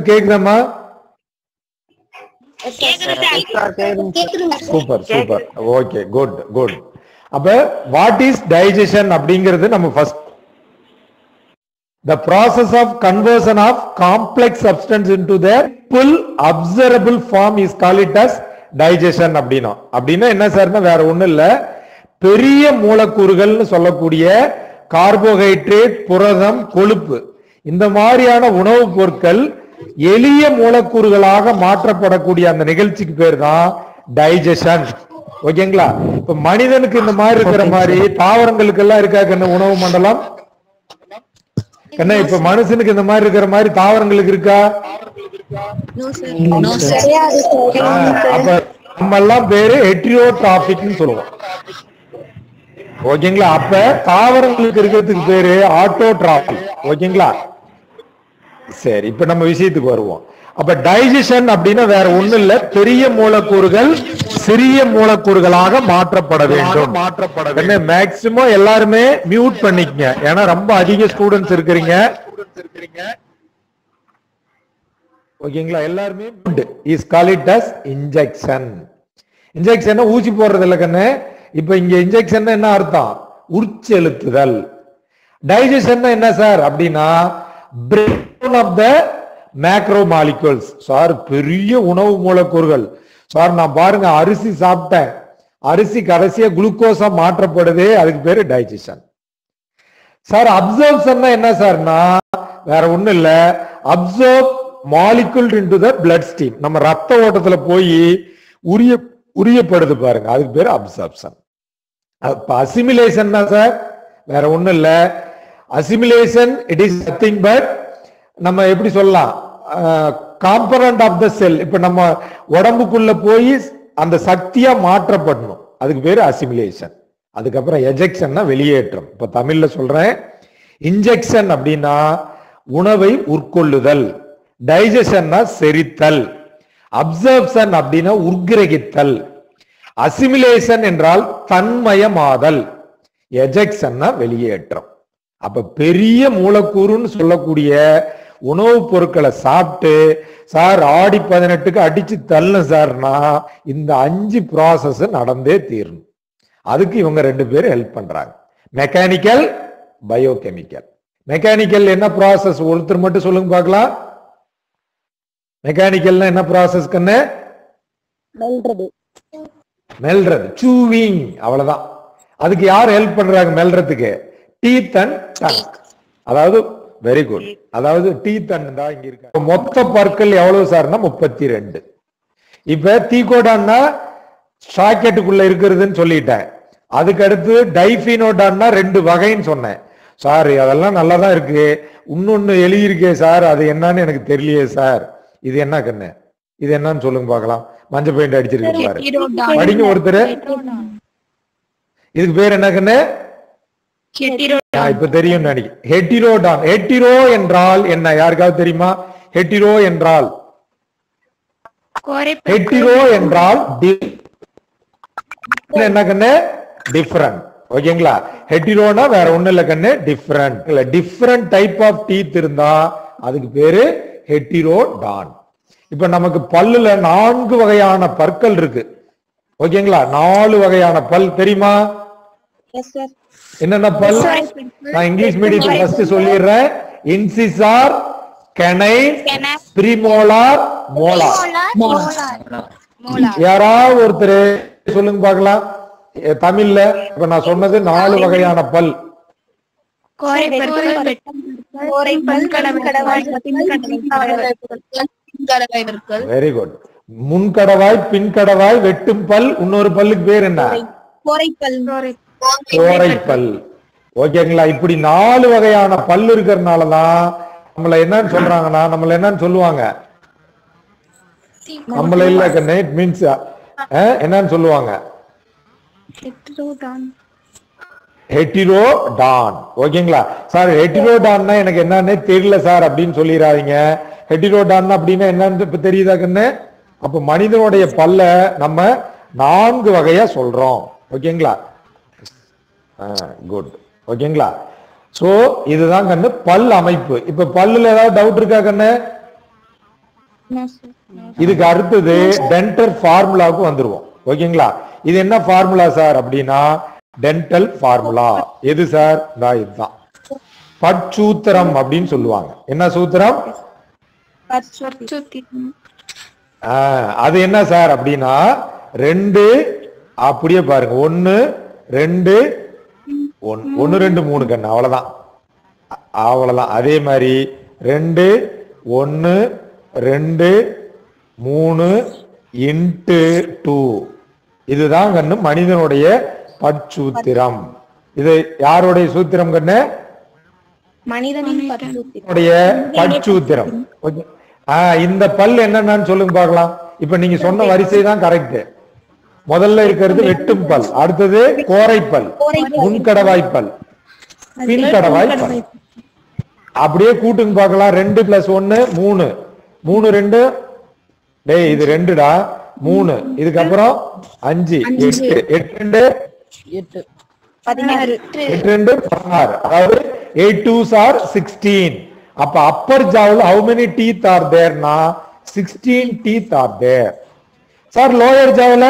கேக்குதாம்மா கேக்குதுங்க super super okay good good அப்ப what is digestion அப்படிங்கிறது நம்ம first the process of conversion of complex substance into their full observable form is called it as digestion அப்படின்னா அப்படின்னா என்ன சார்னா வேற ஒண்ணும் இல்ல பெரிய மூலக்கூறுகள்னு சொல்லக்கூடிய கார்போஹைட்ரேட் புரதம் கொழுப்பு இந்த மாதிரியான உணவுப் பொருட்கள் எளிய மூலக்கூறுகளாக மாற்றப்படக்கூடிய அந்த நிகழ்ச்சிக்கு பேர் தான் டைஜஷன் ஓகேங்களா இப்ப மனிதனுக்கு இந்த மாதிரி இருக்கிற மாதிரி தாவரங்களுக்கு எல்லாம் இருக்கா கண்ணு உணவு மண்டலம் கண்ணா இப்ப மனுஷனுக்கு இந்த மாதிரி இருக்கிற மாதிரி தாவரங்களுக்கு இருக்கா ஆ, அப்ப நம்ம எல்லாம் பேரு ஹெட்ரியோட்ராபிக்னு சொல்லுவோம் ஓகேங்களா அப்ப தாவரங்களுக்கு இருக்கிறதுக்கு பேரு ஆட்டோட்ராபிக் ஓகேங்களா சரி இப்ப நம்ம விஷயத்துக்கு வருவோம் அப்ப டைஜஷன் அப்படின்னா வேற ஒண்ணு இல்ல பெரிய மூலக்கூறுகள் சிறிய மூலக்கூறுகளாக மாற்றப்பட வேண்டும் மாற்றப்பட வேண்டும் மேக்சிமம் எல்லாருமே மியூட் பண்ணிக்கங்க ஏன்னா ரொம்ப அதிக ஸ்டூடெண்ட்ஸ் இருக்கிறீங்க ஓகேங்களா எல்லாருமே is call it as injection injection ஊசி போடுறது இல்ல கண்ணு இப்ப இங்க இன்ஜெக்ஷன் என்ன அர்த்தம் உட்செலுத்துதல் டைஜஷன் என்ன சார் அப்படின்னா break of the macro molecules sir பெரிய உணவு மூலக்கூறுகள் சார் நான் பாருங்க அரிசி சாப்பிட்டேன் அரிசி கடைசியா குளுக்கோஸா மாற்றப்படுது அதுக்கு பேரு டைஜஷன் சார் அப்சர்வ்ஷன் என்ன சார்னா வேற ஒண்ணும் இல்ல absorb molecule into the blood stream நம்ம ரத்த ஓட்டத்துல போய் உரிய உரியப்படுது பாருங்க அதுக்கு பேரு அப்சர்ப்ஷன் அப்ப அசிமிலேஷன் சார் வேற ஒண்ணும் இல்ல assimilation it is nothing but நம்ம எப்படி சொல்லலாம் காம்பனண்ட் ஆஃப் த செல் இப்ப நம்ம உடம்புக்குள்ள போய் அந்த சக்தியா மாற்றப்படணும் அதுக்கு பேரு அசிமிலேஷன் அதுக்கப்புறம் எஜெக்ஷன்னா வெளியேற்றம் இப்ப தமிழ்ல சொல்றேன் இன்ஜெக்ஷன் அப்படின்னா உணவை உட்கொள்ளுதல் டைஜஷன்னா செரித்தல் அப்சர்ப்ஷன் அப்படின்னா உட்கிரகித்தல் அசிமிலேஷன் என்றால் தன்மயமாதல் எஜெக்ஷன்னா வெளியேற்றம் அப்ப பெரிய மூலக்கூறுன்னு சொல்லக்கூடிய உணவுப் பொருட்களை சாப்பிட்டு சார் ஆடி பதினெட்டுக்கு அடிச்சு தள்ளு சார்னா இந்த அஞ்சு ப்ராசஸ் நடந்தே தீரணும் அதுக்கு இவங்க ரெண்டு பேரும் ஹெல்ப் பண்றாங்க மெக்கானிக்கல் பயோகெமிக்கல் மெக்கானிக்கல் என்ன ப்ராசஸ் ஒருத்தர் மட்டும் சொல்லுங்க பார்க்கலாம் மெக்கானிக்கல்னா என்ன ப்ராசஸ் கண்ணு மெல்றது மெல்றது சூவிங் அவ்வளவுதான் அதுக்கு யார் ஹெல்ப் பண்றாங்க மெல்றதுக்கு டீத் அண்ட் டங் அதாவது வெரி குட் அதாவது டீத் அண்ட் தான் இங்க இருக்கு மொத்த பற்கள் எவ்வளவு சார்னா முப்பத்தி ரெண்டு இப்ப தீகோடான்னா சாக்கெட்டுக்குள்ள இருக்கிறதுன்னு சொல்லிட்டேன் அதுக்கு அடுத்து டைபினோடான்னா ரெண்டு வகைன்னு சொன்னேன் சார் அதெல்லாம் நல்லா தான் இருக்கு இன்னொன்னு எழுதியிருக்கே சார் அது என்னன்னு எனக்கு தெரியலையே சார் இது என்ன கண்ணு இது என்னன்னு சொல்லுங்க பார்க்கலாம் மஞ்சள் பெயிண்ட் அடிச்சிருக்கு பாரு படிங்க ஒருத்தர் இதுக்கு பேர் என்ன கண்ணு ஆ, இப்ப தெரியும் நினைக்கிறேன் ஹெட்டிரோடான் ஹெட்டிரோ என்றால் என்ன யாருக்காவது தெரியுமா ஹெட்டிரோ என்றால் ஹெட்டிரோ என்றால் di- என்ன கண்ணு டிஃபரண்ட் ஓகேங்களா ஹெட்டிரோனா வேற ஒண்ணு இல்ல கண்ணு டிஃபரண்ட் இல்ல டிஃபரண்ட் டைப் ஆஃப் டீத் இருந்தா அதுக்கு பேரு ஹெட்டிரோடான் இப்ப நமக்கு பல்லுல நான்கு வகையான பற்கள் இருக்கு ஓகேங்களா நாலு வகையான பல் தெரியுமா எஸ் சார் என்னென்ன பல் நான் இங்கிலீஷ் மீடியத்துக்கு ஃபர்ஸ்ட் சொல்லிடுறேன் இன்சிசார் கெனை பிரிமோலார் மோலார் யாராவது ஒருத்தர் சொல்லுங்க பார்க்கலாம் எ, தமிழ்ல இப்ப நான் சொன்னது நாலு வகையான பல் வெரி குட் முன்கடவாய் பின்கடவாய் வெட்டும் பல் இன்னொரு பல்லுக்கு பேர் என்ன கோரை பல் ஓகேங்களா இப்படி நாலு வகையான பல் இருக்கிறதுனாலதான் நம்மள என்னன்னு சொல்றாங்கன்னா நம்மள என்னன்னு சொல்லுவாங்க நம்மள இல்ல கண்ணு மீன்ஸ் என்னன்னு சொல்லுவாங்க ஹெட்டிரோ டான் ஓகேங்களா சார் ஹெட்டிரோ டான்னா எனக்கு என்னன்னு தெரியல சார் அப்படின்னு சொல்லிடாதீங்க ஹெட்டிரோ டான் அப்படின்னா என்னன்னு இப்ப தெரியுதா கண்ணு அப்ப மனிதனுடைய பல்ல நம்ம நான்கு வகையா சொல்றோம் ஓகேங்களா குட் ஓகேங்களா சோ இதுதான் கண்ணு பல் அமைப்பு இப்ப பல்லுல ஏதாவது டவுட் இருக்கா கண்ணு இதுக்கு அடுத்தது டென்டல் ஃபார்முலாவுக்கு வந்துருவோம் ஓகேங்களா இது என்ன ஃபார்முலா சார் அப்படின்னா டென்டல் ஃபார்முலா எது சார் இதா இதுதான் பட்சூத்திரம் அப்படின்னு சொல்லுவாங்க என்ன சூத்திரம் ஆ, அது என்ன சார் அப்படின்னா ரெண்டு அப்படியே பாருங்க ஒன்னு ரெண்டு ஒன்- ஒன்னு ரெண்டு மூணு கண்ணு அவ்வளவுதான் அ- அவ்வளவுதான் அதே மாதிரி ரெண்டு ஒன்னு ரெண்டு மூணு இன்ட்டு டூ இதுதான் கண்ணு மனிதனுடைய பட்சூத்திரம் இது யாருடைய சூத்திரம் கண்ணு மனிதனின் பற்சூத்திரம் உடைய பட்சூத்திரம் ஓகே ஆ இந்த பல் என்னன்னு சொல்லுங்க பார்க்கலாம் இப்ப நீங்க சொன்ன வரிசை தான் கரெக்ட் முதல்ல இருக்கிறது வெட்டும் பல் அடுத்தது கோரைப்பல் முன்கடவாய்ப்பல் பின்கடவாய்ப்பல் அப்படியே கூட்டுங்க பார்க்கலாம் ரெண்டு பிளஸ் ஒன்னு மூணு மூணு ரெண்டு டேய் இது ரெண்டுடா மூணு இதுக்கப்புறம் அஞ்சு எட்டு எட்டு ரெண்டு பதினாறு எட்டு ரெண்டு பதினாறு அதாவது எயிட் டூ ஆர் சிக்ஸ்டீன் அப்ப அப்பர் ஜாவில் how many teeth are there sixteen teeth are there sir lower ஜாவில்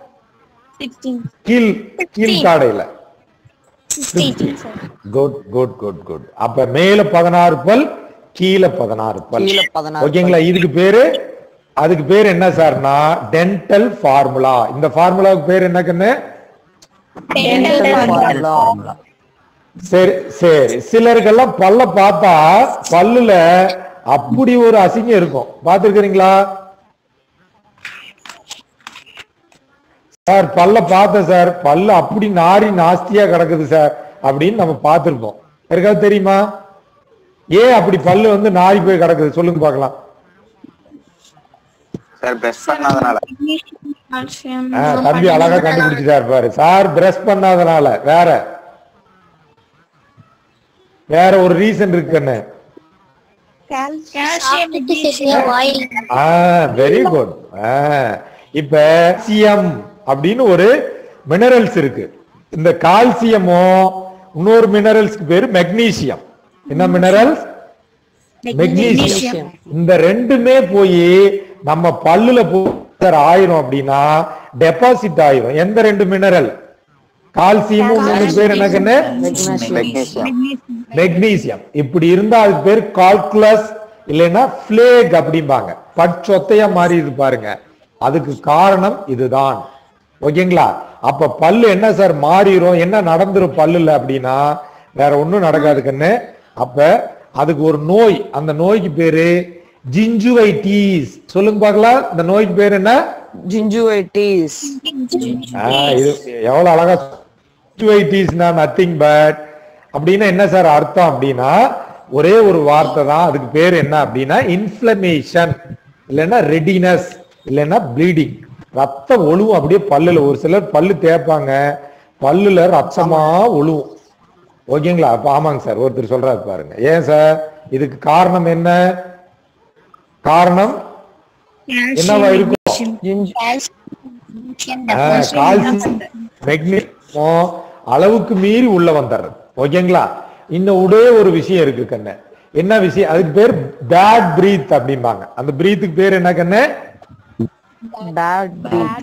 கீழ் கீழ் காடையில குட் குட் குட் குட் அப்ப மேல பதினாறு பல் கீழே பதினாறு பல் கீழே பதினாறு ஓகேங்களா இதுக்கு பேரு அதுக்கு பேர் என்ன சார்னா டென்டல் ஃபார்முலா இந்த ஃபார்முலாவுக்கு பேர் என்ன கண்ணு ஃபார்முலா சரி சரி சிலருக்கெல்லாம் பல்ல பார்த்தா பல்லுல அப்படி ஒரு அசிங்கம் இருக்கும் பார்த்திருக்கிறீங்களா சார் பல்ல பார்த்தேன் சார் பல்லு அப்படி நாரி நாஸ்தியா கிடக்குது சார் அப்படின்னு நம்ம பார்த்திருப்போம் யாருக்காவது தெரியுமா ஏன் அப்படி பல்லு வந்து நாரி போய் கிடக்குது சொல்லுங்க பார்க்கலாம் சார் பிரஷ் பண்ணாதனால ஆ, தம்பி அழகா கண்டுபிடிச்சிட்டாரு பாரு சார் பிரஷ் பண்ணாதனால வேற வேற ஒரு ரீசன் இருக்குன்னு ஆ வெரி குட் இப்ப கால்சியம் அப்படின்னு ஒரு மினரல்ஸ் இருக்கு இந்த கால்சியமும் இன்னொரு மினரல்ஸ்க்கு பேரு மெக்னீசியம் என்ன மினரல்ஸ் மெக்னீசியம் இந்த ரெண்டுமே போய் நம்ம பல்லுல போய் ஆயிரும் அப்படின்னா டெபாசிட் ஆயிரும் எந்த ரெண்டு மினரல் கால்சியமும் மூணு பேர் என்னக்குன்னு மெக்னீசியம் மெக்னீசியம் இப்படி இருந்தா அதுக்கு பேர் கால்குலஸ் இல்லைன்னா பிளேக் அப்படிம்பாங்க பட்சொத்தையா மாறி இது பாருங்க அதுக்கு காரணம் இதுதான் ஓகேங்களா அப்ப பல்லு என்ன சார் மாறிடும் என்ன நடந்துரும் பல்லுல அப்படின்னா வேற ஒண்ணும் நடக்காது கண்ணு அப்ப அதுக்கு ஒரு நோய் அந்த நோய்க்கு பேரு ஜிஞ்சுவைட்டீஸ் சொல்லுங்க பார்க்கலாம் இந்த நோய்க்கு பேர் என்ன ஜிஞ்சுவைட்டிஸ் ஆ, இது எவ்வளவு அழகா ஜிஞ்சுவைட்டிஸ்னா நத்திங் பட் அப்படின்னா என்ன சார் அர்த்தம் அப்படின்னா ஒரே ஒரு வார்த்தை தான் அதுக்கு பேர் என்ன அப்படின்னா இன்ஃப்ளமேஷன் இல்லைன்னா ரெடினஸ் இல்லைன்னா ப்ளீடிங் ரத்தம் ஒழுவும் அப்படியே பல்லுல ஒரு சிலர் பல்லு தேய்ப்பாங்க பல்லுல ரத்தமா ஒழுவும் ஓகேங்களா அப்ப ஆமாங்க சார் ஒருத்தர் சொல்றாரு பாருங்க ஏன் சார் இதுக்கு காரணம் என்ன காரணம் என்னவா இருக்கும் கால்சியம் மெக்னீசியம் அளவுக்கு மீறி உள்ள வந்துடுறது ஓகேங்களா இன்னும் ஒரே ஒரு விஷயம் இருக்கு கண்ணு என்ன விஷயம் அதுக்கு பேர் பேட் பிரீத் அப்படிம்பாங்க அந்த பிரீத்துக்கு பேர் என்ன கண்ணு பேட்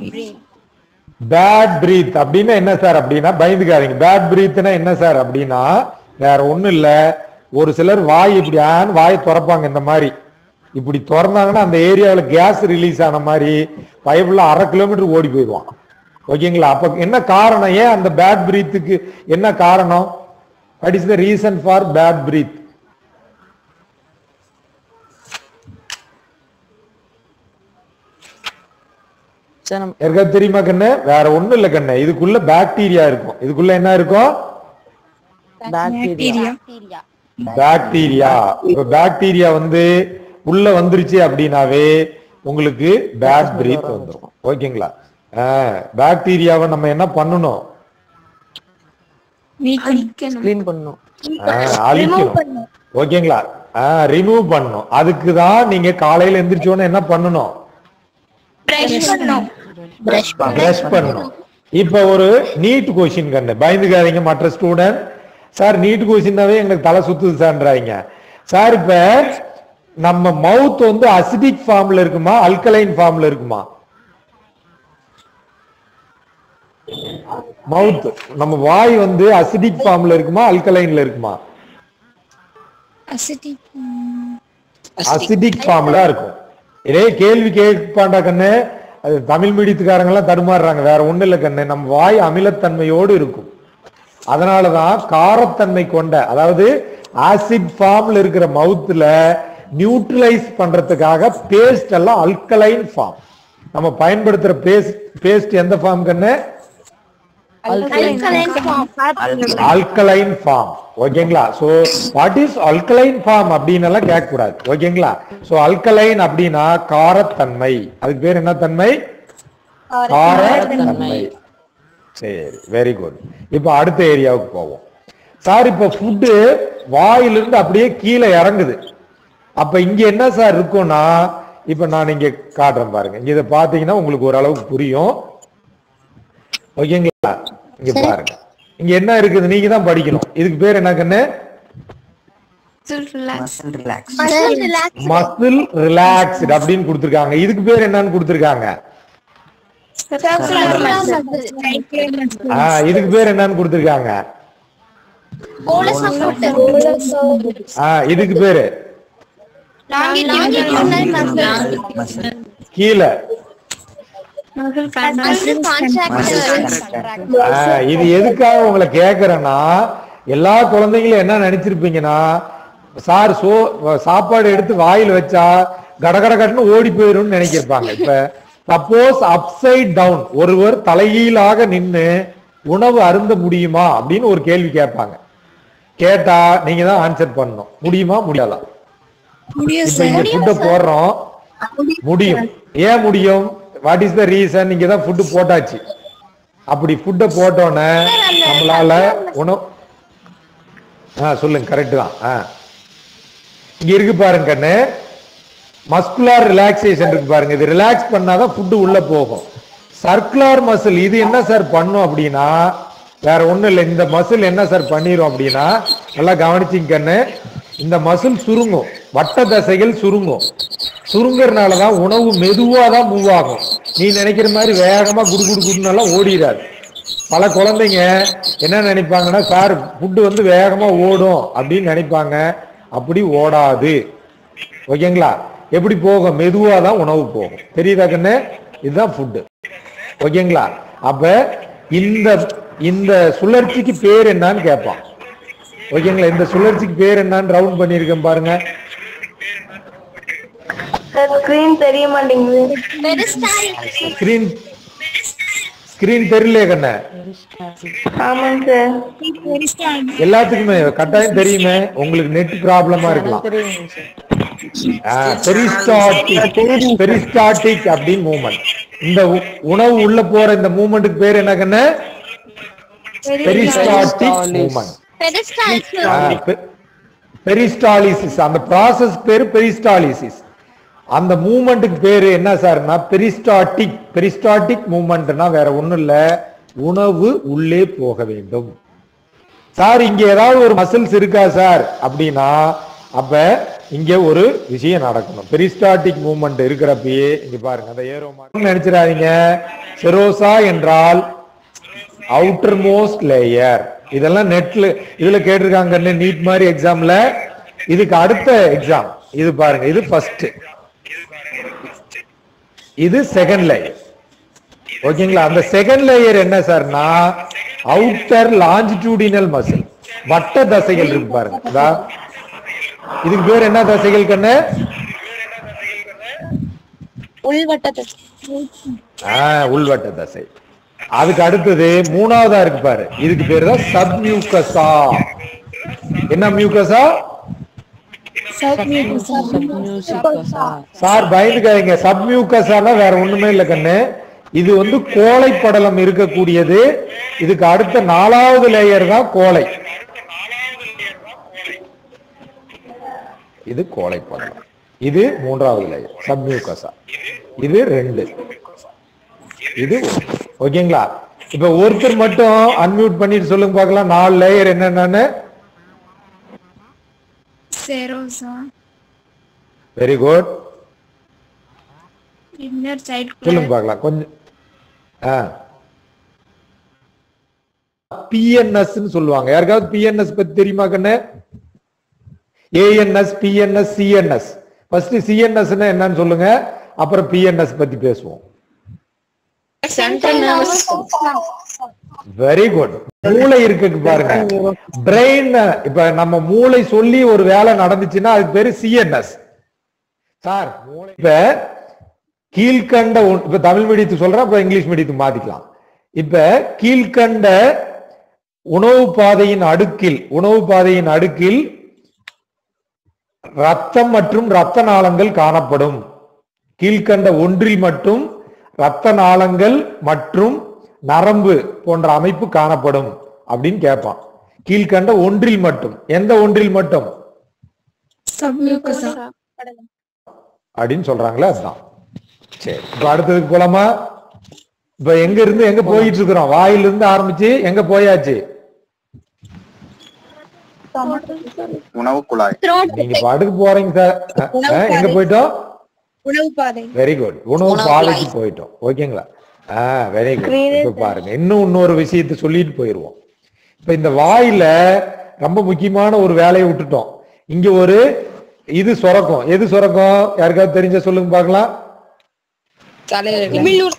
பேட் பிரீத் அப்படின்னா என்ன சார் அப்படின்னா பயந்துக்காதீங்க பேட் பிரீத்னா என்ன சார் அப்படின்னா வேற ஒண்ணும் இல்ல ஒரு சிலர் வாய் இப்படி ஆன் வாயை திறப்பாங்க இந்த மாதிரி இப்படி திறந்தாங்கன்னா அந்த ஏரியாவில் கேஸ் ரிலீஸ் ஆன மாதிரி பைப்புல அரை கிலோமீட்டர் ஓடி போயிடுவான் ஓகேங்களா அப்ப என்ன காரணம் ஏன் அந்த பேட் பிரீத்துக்கு என்ன காரணம் what is the reason for bad breath சரி நம்ம யாருக்காவது தெரியுமா கண்ணு வேற ஒண்ணும் இல்ல கண்ணு இதுக்குள்ள பாக்டீரியா இருக்கும் இதுக்குள்ள என்ன இருக்கும் பாக்டீரியா பாக்டீரியா இப்ப பாக்டீரியா வந்து உள்ள வந்துருச்சு அப்படின்னாவே உங்களுக்கு பேட் பிரீத் வந்துரும் ஓகேங்களா பாக்டீரியாவை நம்ம என்ன பண்ணணும் க்ளீன் பண்ணணும் ஆஹ், அழிக்கணும் ஓகேங்களா ரிமூவ் பண்ணணும் அதுக்கு தான் நீங்க காலையில எந்திரிச்ச உடனே என்ன பண்ணணும் பிரஷ் பண்ணணும் இப்ப ஒரு நீட் கொஸ்டின் கண்ணு பயந்துக்காதீங்க மற்ற ஸ்டூடெண்ட் சார் நீட் கொஸ்டின்னாவே எங்களுக்கு தலை சுத்துது சார்ன்றாங்க சார் இப்ப நம்ம மவுத் வந்து அசிடிக் ஃபார்ம்ல இருக்குமா அல்கலைன் ஃபார்ம்ல இருக்குமா மவுத் நம்ம வாய் வந்து அசிடிக் ஃபார்ம்ல இருக்குமா அல்கலைன்ல இருக்குமா அசிட்டிக் அசிடிக் ஃபார்ம்ல இருக்கும் இதே கேள்வி கேட்பாண்டா கண்ணு அது தமிழ் மீடியத்துக்காரங்க எல்லாம் தடுமாறுறாங்க வேற ஒண்ணு இல்ல கண்ணு நம்ம வாய் அமிலத்தன்மையோடு இருக்கும் அதனாலதான் காரத்தன்மை கொண்ட அதாவது ஆசிட் ஃபார்ம்ல இருக்கிற மவுத்துல நியூட்ரலைஸ் பண்றதுக்காக பேஸ்ட் எல்லாம் அல்கலைன் ஃபார்ம் நம்ம பயன்படுத்துற பேஸ்ட் பேஸ்ட் எந்த ஃபார்ம் கண்ணு அல்கலைன் ஃபார்ம் ஓகேங்களா so what is alkaline form அப்படின்னு எல்லாம் கேட்க கூடாது ஓகேங்களா சோ அல்கலைன் அப்படின்னா காரத்தன்மை அதுக்கு பேர் என்ன தன்மை காரத்தன்மை சரி வெரி குட் இப்போ அடுத்த ஏரியாவுக்கு போவோம் சார் இப்போ ஃபுட்டு வாயிலிருந்து அப்படியே கீழே இறங்குது அப்ப இங்க என்ன சார் இருக்கும்னா இப்ப நான் இங்க காட்டுறேன் பாருங்க இங்க இதை பாத்தீங்கன்னா உங்களுக்கு ஓரளவுக்கு புரியும் ஓகேங்களா இங்க பாருங்க இங்க என்ன இருக்குது நீங்க தான் படிக்கணும் இதுக்கு பேர் என்ன கண்ணு மசில் ரிலாக்ஸ்டு அப்படின்னு கொடுத்திருக்காங்க இதுக்கு பேர் என்னன்னு கொடுத்திருக்காங்க ஆ, இதுக்கு பேர் என்னன்னு கொடுத்திருக்காங்க ஆ, இதுக்கு பேரு கீழே ஆ, இது எதுக்காக உங்களை கேக்குறேன்னா எல்லா குழந்தைங்களும் என்ன நினைச்சிருப்பீங்கன்னா சார் சோ சாப்பாடு எடுத்து வாயில் வச்சா கடகட கடன்னு ஓடி போயிரும்னு நினைக்கிருப்பாங்க இப்ப சப்போஸ் அப்சைட் டவுன் ஒருவர் தலைகீழாக நின்னு உணவு அருந்த முடியுமா அப்படின்னு ஒரு கேள்வி கேட்பாங்க கேட்டா நீங்க தான் ஆன்சர் பண்ணணும் முடியுமா முடியாதா இப்ப இங்க ஃபுட்ட போடுறோம் முடியும் ஏன் முடியும் வாட் இஸ் த ரீசன் இங்க தான் ஃபுட் போட்டாச்சு அப்படி ஃபுட்ட போட்டோன்னே நம்மளால உணவு ஆ சொல்லுங்க கரெக்ட் தான் ஆ இங்க இருக்கு பாருங்க கண்ணு மஸ்குலார் ரிலாக்ஸேஷன் இருக்கு பாருங்க இது ரிலாக்ஸ் பண்ணாதான் ஃபுட் உள்ள போகும் சர்க்குலார் மசில் இது என்ன சார் பண்ணும் அப்படின்னா வேற ஒண்ணும் இல்லை இந்த மசில் என்ன சார் பண்ணிரும் அப்படின்னா நல்லா கவனிச்சிங்க கண்ணு இந்த மசில் சுருங்கும் வட்ட தசைகள் சுருங்கும் சுருங்கறனால தான் உணவு மெதுவா தான் மூவ் ஆகும் நீ நினைக்கிற மாதிரி வேகமா குடு குடு குடுனாலாம் ஓடிடாது பல குழந்தைங்க என்ன நினைப்பாங்கன்னா சார் ஃபுட்டு வந்து வேகமா ஓடும் அப்படின்னு நினைப்பாங்க அப்படி ஓடாது ஓகேங்களா எப்படி போகும் மெதுவா தான் உணவு போகும் தெரியுதா கண்ணு இதுதான் ஃபுட்டு ஓகேங்களா அப்ப இந்த இந்த சுழற்சிக்கு பேர் என்னன்னு கேட்பான் ஓகேங்களா இந்த சுழற்சிக்கு பேர் என்னன்னு ரவுண்ட் பண்ணியிருக்கேன் பாருங்க ஸ்கிரீன் தெரிய மாட்டேங்குது ஸ்கிரீன் ஸ்கிரீன் தெரியலையே கண்ணு ஆமாங்க சார் எல்லாத்துக்குமே கட்டாயம் தெரியுமே உங்களுக்கு நெட் ப்ராப்ளமா இருக்கலாம் பெரிஸ்டாட்டிக் பெரிஸ்டாட்டிக் அப்படின்னு மூமெண்ட் இந்த உ- உணவு உள்ள போற இந்த மூமெண்ட்டுக்கு பேர் என்ன கண்ணு பெரிஸ்டாட்டிக் மூமெண்ட் பெரிஸ்டாலிசிஸ் அந்த process பேரு பெரிஸ்டாலிசிஸ் அந்த மூமெண்ட்டுக்கு பேரு என்ன சார்னா பெரிஸ்டாட்டிக் பெரிஸ்டாட்டிக் மூமெண்ட்னா வேற ஒண்ணும் இல்ல உணவு உள்ளே போக வேண்டும் சார் இங்க ஏதாவது ஒரு மசில்ஸ் இருக்கா சார் அப்படின்னா அப்ப இங்க ஒரு விஷயம் நடக்கணும் பெரிஸ்டாட்டிக் மூமெண்ட் இருக்கிறப்பயே இங்க பாருங்க அந்த ஏரோ நினைச்சிடாதீங்க செரோசா என்றால் அவுட்டர் மோஸ்ட் லேயர் இதெல்லாம் நெட்ல இதுல கேட்டிருக்காங்க நீட் மாதிரி எக்ஸாம்ல இதுக்கு அடுத்த எக்ஸாம் இது பாருங்க இது ஃபர்ஸ்ட் இது செகண்ட் லேயர் ஓகேங்களா அந்த செகண்ட் லேயர் என்ன சார்னா அவுட்டர் லாஞ்சிடியூடினல் மசில் வட்ட தசைகள் இருக்கு பாருங்க இதா. இதுக்கு பேர் என்ன தசைகள் கண்ணு உள்வட்டத்தை ஆஹ் உள்வட்ட தசை அதுக்கு அடுத்தது மூணாவதா இருக்கு பாரு இதுக்கு பேரு தான் சப் மியூக்கஸா என்ன மியூக்கஸா சார் பயந்துக்காதீங்க சப் மியூக்கஸானா வேற ஒண்ணுமே இல்ல கண்ணு இது வந்து கோழை படலம் இருக்கக்கூடியது இதுக்கு அடுத்த நாலாவது லேயர் தான் கோழை இது கோழை படலம் இது மூன்றாவது லேயர் சப் மியூக்கஸா இது ரெண்டு இது ஒண்ணு. ஓகேங்களா இப்ப ஒருத்தர் மட்டும் அன்மியூட் பண்ணிட்டு சொல்லுங்க பார்க்கலாம் நாலு லேயர் என்னென்னு serosa very good inner side சொல்லுங்க பார்க்கலாம் கொஞ்சம் ஆ பிஎன்எஸ் சொல்லுவாங்க யாருக்காவது பிஎன்எஸ் பத்தி தெரியுமா கண்ணு ANS PNS CNS first CNS என்னன்னு சொல்லுங்க அப்புறம் பிஎன்எஸ் பத்தி பேசுவோம் சென்ட்ரல் நர்வஸ் வெரி குட் மூளை இருக்கு பாருங்க பிரெயின் இப்ப நம்ம மூளை சொல்லி ஒரு வேலை நடந்துச்சுன்னா அதுக்கு பேரு சிஎன்எஸ் சார் மூளை இப்ப கீழ்கண்ட ஒன்- இப்ப தமிழ் மீடியத்துக்கு சொல்றேன் இப்ப இங்கிலீஷ் மீடியத்துக்கு மாத்திக்கலாம் இப்ப கீழ்கண்ட உணவு பாதையின் அடுக்கில் உணவு பாதையின் அடுக்கில் ரத்தம் மற்றும் ரத்த நாளங்கள் காணப்படும் கீழ்கண்ட ஒன்றில் மட்டும் ரத்த நாளங்கள் மற்றும் நரம்பு போன்ற அமைப்பு காணப்படும் அப்படின்னு கேட்பான் கீழ்கண்ட ஒன்றில் மட்டும் எந்த ஒன்றில் மட்டும் சப்மியூக்கஸா அப்படின்னு சொல்றாங்களே அதுதான் சரி இப்ப அடுத்ததுக்கு போலாமா இப்ப எங்க இருந்து எங்க போயிட்டு இருக்கிறோம் வாயில இருந்து ஆரம்பிச்சு எங்க போயாச்சு உணவு குழாய் நீங்க பாட்டுக்கு போறீங்க சார் அஹ், அஹ், எங்க போயிட்டோம் உணவு பாதை வெரி குட் உணவு பாதைக்கு போயிட்டோம் ஓகேங்களா ஆ வெரி குட் இப்ப பாருங்க இன்னும் இன்னொரு விஷயத்தை சொல்லிட்டு போயிருவோம் இப்ப இந்த வாயில ரொம்ப முக்கியமான ஒரு வேலையை விட்டுட்டோம் இங்க ஒரு இது சுரக்கும் எது சுரக்கும் யாருக்காவது தெரிஞ்ச சொல்லுங்க பார்க்கலாம் உமிழ்நீர்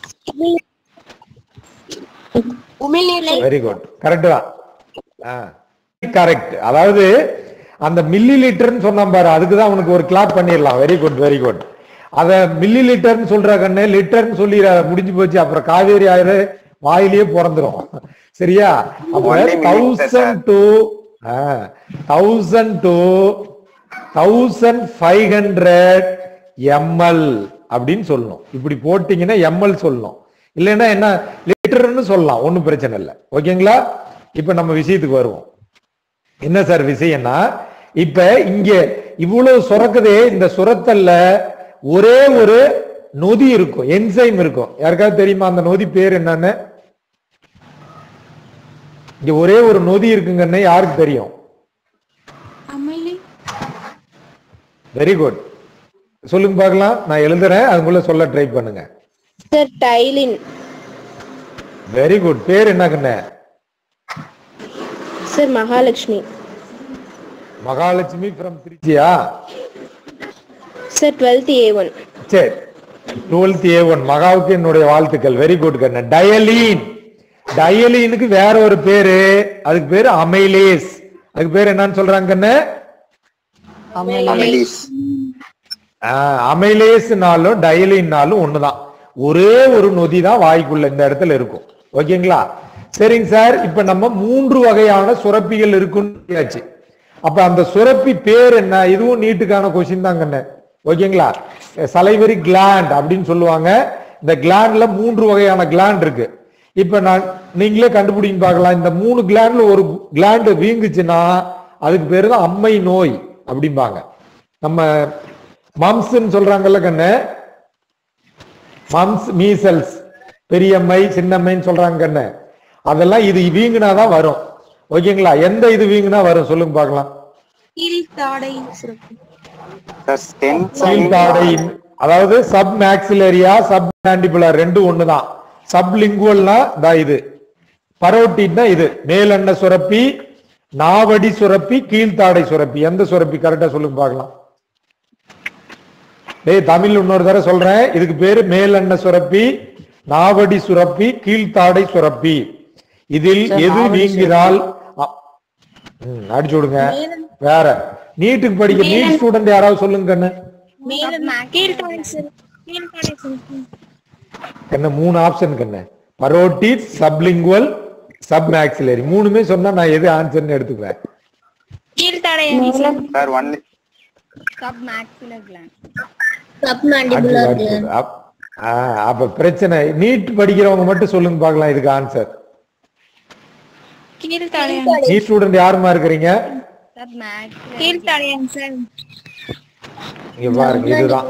உமிழ்நீர் வெரி குட் கரெக்ட் தான் கரெக்ட் அதாவது அந்த மில்லி லிட்டர்னு சொன்னான் பாரு அதுக்கு தான் உனக்கு ஒரு கிளாப் பண்ணிடலாம் வெரி குட் வெரி குட் அத மில்லி லிட்டர்னு சொல்ற கண்ணு லிட்டர்னு சொல்லி முடிஞ்சு போச்சு அப்புறம் காவேரி ஆயிரு வாயிலேயே பிறந்துரும் சரியா அப்ப Only milliliter, thousand to thousand to thousand five hundred ML அப்படின்னு சொல்லணும் இப்படி போட்டீங்கன்னா எம்எல் சொல்லணும் இல்லைன்னா என்ன லிட்டர்னு சொல்லலாம் ஒண்ணும் பிரச்சனை இல்லை ஓகேங்களா இப்ப நம்ம விஷயத்துக்கு வருவோம் என்ன சார் விஷயம்னா இப்ப இங்க இவ்வளவு சுரக்குதே இந்த சுரத்தல்ல ஒரே ஒரு நொதி இருக்கும் என்சைம் இருக்கும் யாருக்காவது தெரியுமா அந்த நொதி பேர் என்னன்னு இங்க ஒரே ஒரு நொதி இருக்குங்கன்னு யாருக்கு தெரியும் அமைலி வெரி குட் சொல்லுங்க பார்க்கலாம் நான் எழுதுறேன் அதுக்குள்ள சொல்ல ட்ரை பண்ணுங்க சார் டைலின் வெரி குட் பேர் என்ன கண்ணு சார் மகாலட்சுமி மகாலட்சுமி ஃப்ரம் திருச்சியா சார் டுவெல்த் ஏ ஒன் சரி டுவெல்த் ஏ ஒன் மகாவுக்கு என்னுடைய வாழ்த்துக்கள் வெரி குட் கண்ணு டயலீன் டயலீனுக்கு வேற ஒரு பேரு அதுக்கு பேரு அமைலேஸ் அதுக்கு பேர் என்னன்னு சொல்றாங்க கண்ணு அமிலிஸ் அமைலேஸ்னாலும் டயலின்னாலும் ஒண்ணுதான் ஒரே ஒரு நொதி தான் வாய்க்குள்ள இந்த இடத்துல இருக்கும் ஓகேங்களா சரிங்க சார் இப்ப நம்ம மூன்று வகையான சுரப்பிகள் இருக்குன்னு சொல்லியாச்சு. அப்ப அந்த சுரப்பி பேர் என்ன இதுவும் நீட்டுக்கான கொஸ்டின் தான் கண்ணு ஓகேங்களா சலைவரி கிளாண்ட் அப்படின்னு சொல்லுவாங்க இந்த கிளாண்ட்ல மூன்று வகையான கிளாண்ட் இருக்கு இப்ப நான் நீங்களே கண்டுபிடிங்க பார்க்கலாம் இந்த மூணு கிளாண்ட்ல ஒரு கிளாண்ட் வீங்குச்சுன்னா அதுக்கு பேரு தான் அம்மை நோய் அப்படிம்பாங்க நம்ம மம்ஸ்ன்னு சொல்றாங்கல்ல கண்ணு மம்ஸ் மீசல்ஸ் பெரியம்மை சின்னம்மைன்னு சொல்றாங்க கண்ணு அதெல்லாம் இது வீங்குனாதான் வரும் ஓகேங்களா எந்த இது வீங்குனா வரும் சொல்லுங்க பார்க்கலாம் கீழ்த்தாடை சார் ஸ்டென்ஸ் கீழ்த்தாடை அதாவது சப் மேக்சிலரியா சப் மேண்டிபுலர் ரெண்டும் ஒண்ணுதான் சப் லிங்குவல்னா தான் இது பரோட்டின்னா இது மேலெண்ண சுரப்பி நாவடி சுரப்பி கீழ்த்தாடை சுரப்பி எந்த சுரப்பி கரெக்டா சொல்லுங்க பார்க்கலாம் டேய் தமிழ் இன்னொரு தடவை சொல்றேன் இதுக்கு பேரு மேலெண்ண சுரப்பி நாவடி சுரப்பி கீழ்த்தாடை சுரப்பி இதில் எது நீங்கினால் அ- ம், அடிச்சு விடுங்க வேற நீட்டுக்கு படிக்க நீட் ஸ்டூடெண்ட் யாராவது சொல்லுங்க கண்ணு கீழ்த்தாடை சார் கீழ்த்தாடை சார் என்ன மூணு ஆப்ஷன் கண்ணு பரோட்டிட் சப்லிங்குவல் சப் மேக்ஸிலரி மூணுமே சொன்னா நான் எது ஆன்சர்னு எடுத்துக்குவேன் கீழ்த்தாடை sir only sub maxillary gland அடுத்தது, அடுத்தது. அப்- ஆ, அப்ப பிரச்சனை நீட் படிக்கிறவங்க மட்டும் சொல்லுங்க பார்க்கலாம் இதுக்கு ஆன்சர் கீழ்த்தாடை நீட் ஸ்டூடெண்ட் யாருமா இருக்கிறீங்க சப் மேக்ஸ் கீழ்த்தாடையாங்க சார் இங்க பாருங்க இதுதான்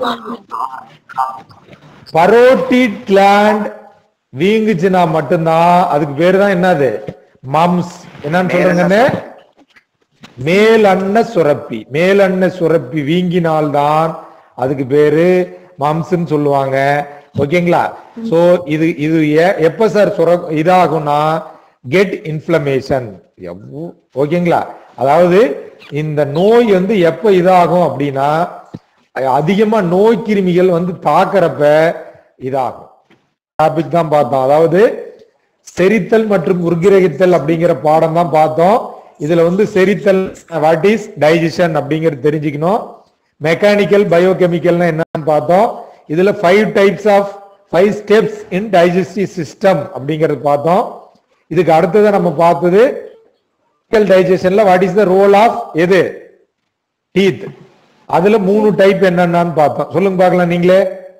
பரோட்டிட் கிளாண்ட் வீங்குச்சுன்னா மட்டும்தான் அதுக்கு பேரு தான் என்னது மம்ஸ் என்னன்னு சொல்றேங்கன்னு மேல் அன்ன சுரப்பி மேல் அன்ன சுரப்பி வீங்கினால்தான் அதுக்கு பேரு மம்ஸ்ன்னு சொல்லுவாங்க ஓகேங்களா சோ இது இது எ- எப்ப சார் சுர இதாகும்னா கெட் இன்ஃப்ளமேஷன் ஓகேங்களா அதாவது இந்த நோய் வந்து எப்ப இதாகும் அப்படின்னா அதிகமா நோய் கிருமிகள் வந்து தாக்குறப்ப இதாகும் டாபிக் தான் பார்த்தோம் அதாவது செரித்தல் மற்றும் உருகிரகித்தல் அப்படிங்கிற பாடம் தான் பார்த்தோம் இதுல வந்து செரித்தல் வாட் இஸ் டைஜஷன் அப்படிங்கிறது தெரிஞ்சுக்கணும் மெக்கானிக்கல் பயோகெமிக்கல்னா என்னன்னு பார்த்தோம் இதுல five types of five steps in digestive system அப்படிங்கிறது பார்த்தோம் இதுக்கு அடுத்ததை நம்ம பார்த்தது டைஜஷன்ல what is the role of எது டீத் அதுல மூணு டைப் என்னென்னு பார்த்தோம் சொல்லுங்க பார்க்கலாம் நீங்களே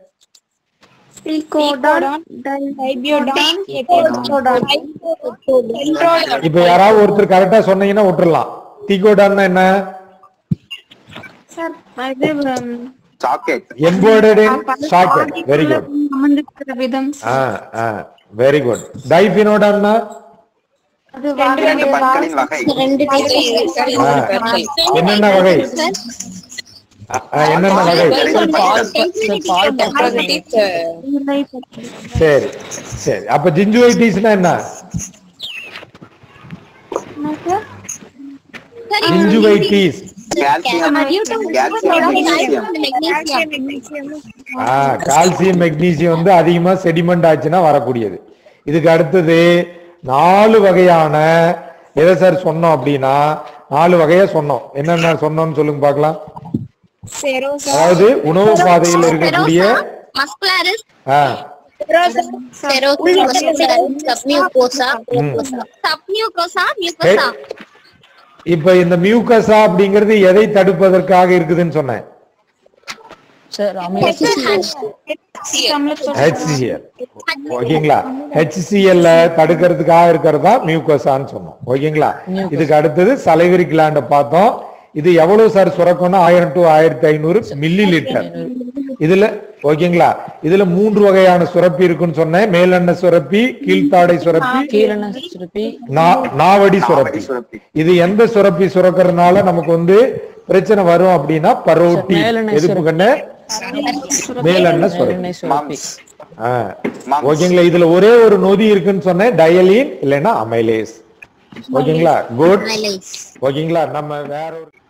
இப்ப யாராவது ஒருத்தர் கரெக்டா சொன்னீங்கன்னா விட்டுறலாம் டிகோடான்னா என்ன சாக்லேட் embedded in socket very good சம்பந்தப்பட்ட விதம் வெரி குட் டைபினோடான்னா இரண்டு பற்களின் வகை என்னென்ன வகை ஆ, ஆ, என்னென்ன வகை சரி சரி அப்ப ஜிஞ்சுவைட்டிஸ்னா என்ன gingivitis calcium calcium magnesium ah calcium magnesium வந்து அதிகமா செடிமெண்ட் ஆச்சுன்னா வரக்கூடியது இதுக்கு அடுத்தது நாலு வகையான எதை சார் சொன்னோம் அப்படின்னா நாலு வகையா சொன்னோம் என்னென்ன சொன்னோம்னு சொல்லுங்க பார்க்கலாம் அதாவது உணவு பாதையில் இருக்கக்கூடிய muscularis ah, submucosa submucosa mucosa இப்ப இந்த மியூக்கஸா அப்படிங்கிறது எதை தடுப்பதற்காக இருக்குதுன்னு சொன்னேன் சார் HCl ஓகேங்களா HCl ல தடுக்கிறதுக்காக இருக்கிறது தான் மியூக்கோசான்னு சொன்னோம் ஓகேங்களா இதுக்கு அடுத்தது சலைவரி கிளாண்ட பார்த்தோம் இது எவ்வளவு சார் சுரக்கம்னா ஆயிரம் டு ஆயிரத்தி ஐநூறு மில்லி லிட்டர் இதுல ஓகேங்களா இதுல மூன்று வகையான சுரப்பி இருக்குன்னு சொன்னேன் மேலெண்ண சுரப்பி கீழ்த்தாடை சுரப்பி கீழன சுருப்பி நா- நாவடி சுரப்பி சுரப்பி. இது எந்த சுரப்பி சுரக்கிறதுனால நமக்கு வந்து பிரச்சனை வரும் அப்படின்னா பரோட்டி மேலெண்ணெய் எதுப்பு கண்ணு மேலெண்ண சுரப்பி மேலெண்ணெய் சுரப்பி மம்ஸ் ஆ. Mums. ஓகேங்களா இதுல ஒரே ஒரு நொதி இருக்குன்னு சொன்னேன் டயலின் இல்லைன்னா அமைலேஸ் ஓகேங்களா குட் ஓகேங்களா நம்ம வேற ஒரு